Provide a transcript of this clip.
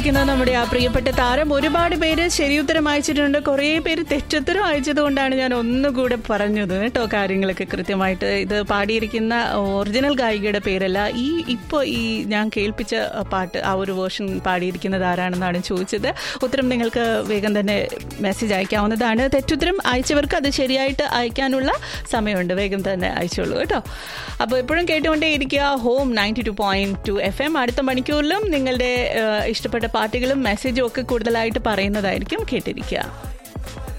ിക്കുന്ന നമ്മുടെ ആ പ്രിയപ്പെട്ട താരം ഒരുപാട് പേര് ശരിയുത്തരം അയച്ചിട്ടുണ്ട് കുറേ പേര് തെറ്റുത്തരം അയച്ചതുകൊണ്ടാണ് ഞാൻ ഒന്നുകൂടെ പറഞ്ഞത് കേട്ടോ കാര്യങ്ങളൊക്കെ കൃത്യമായിട്ട് ഇത് പാടിയിരിക്കുന്ന ഒറിജിനൽ ഗായികയുടെ പേരല്ല ഈ ഇപ്പോൾ ഈ ഞാൻ കേൾപ്പിച്ച പാട്ട് ആ ഒരു വേർഷൻ പാടിയിരിക്കുന്നത് ആരാണെന്നാണ് ചോദിച്ചത് ഉത്തരം നിങ്ങൾക്ക് വേഗം തന്നെ മെസ്സേജ് അയക്കാവുന്നതാണ് തെറ്റുത്തരം അയച്ചവർക്ക് അത് ശരിയായിട്ട് അയക്കാനുള്ള സമയമുണ്ട് വേഗം തന്നെ അയച്ചോളൂ കേട്ടോ അപ്പോൾ എപ്പോഴും കേട്ടുകൊണ്ടേ ഇരിക്കുക home ninety two point two F M അടുത്ത മണിക്കൂറിലും നിങ്ങളുടെ ഏഹ്, ഇഷ്ടപ്പെട്ട പാട്ടുകളും മെസ്സേജും ഒക്കെ കൂടുതലായിട്ട് പറയുന്നതായിരിക്കും കേട്ടിരിക്കുക